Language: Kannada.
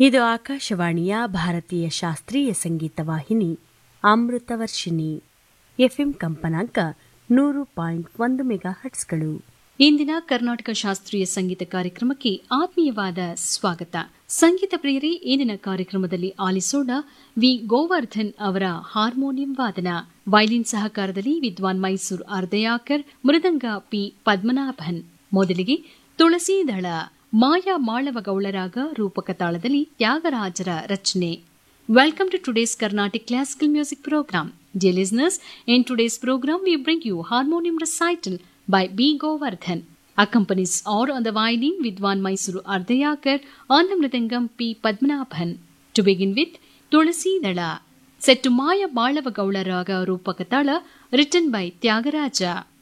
ಇದು ಆಕಾಶವಾಣಿಯ ಭಾರತೀಯ ಶಾಸ್ತ್ರೀಯ ಸಂಗೀತ ವಾಹಿನಿ ಅಮೃತವರ್ಷಿಣಿ ಎಫ್ಎಂ ಕಂಪನಾಂಕ ನೂರು ಪಾಯಿಂಟ್ ಒಂದು ಮೆಗಾ ಹಟ್ಸ್ಗಳು ಇಂದಿನ ಕರ್ನಾಟಕ ಶಾಸ್ತ್ರೀಯ ಸಂಗೀತ ಕಾರ್ಯಕ್ರಮಕ್ಕೆ ಆತ್ಮೀಯವಾದ ಸ್ವಾಗತ ಸಂಗೀತ ಪ್ರಿಯರೇ ಇಂದಿನ ಕಾರ್ಯಕ್ರಮದಲ್ಲಿ ಆಲಿಸೋಣ ವಿ ಗೋವರ್ಧನ್ ಅವರ ಹಾರ್ಮೋನಿಯಂ ವಾದನ ವೈಲಿನ್ ಸಹಕಾರದಲ್ಲಿ ವಿದ್ವಾನ್ ಮೈಸೂರು ಅರ್ಧಯಾಕರ್ ಮೃದಂಗ ಪಿ ಪದ್ಮನಾಭನ್ ಮೊದಲಿಗೆ ತುಳಸೀದಳ ಮಾಯಾ ಮಾಳವ ಗೌಳರಾಗ ರೂಪಕ ತಾಳದಲ್ಲಿ ತ್ಯಾಗರಾಜರ ರಚನೆ Welcome to today's Carnatic Classical Music Program. Dear listeners, in today's program we bring you harmonium recital by B. Govardhan. Accompanies or on the violin Vidwan Mysuru Ardayakar on the Mridangam P. Padmanabhan. To begin with, Tulasi Dala, set to Maya Balava Gaula Raga Rupakatala, written by Tyagaraja.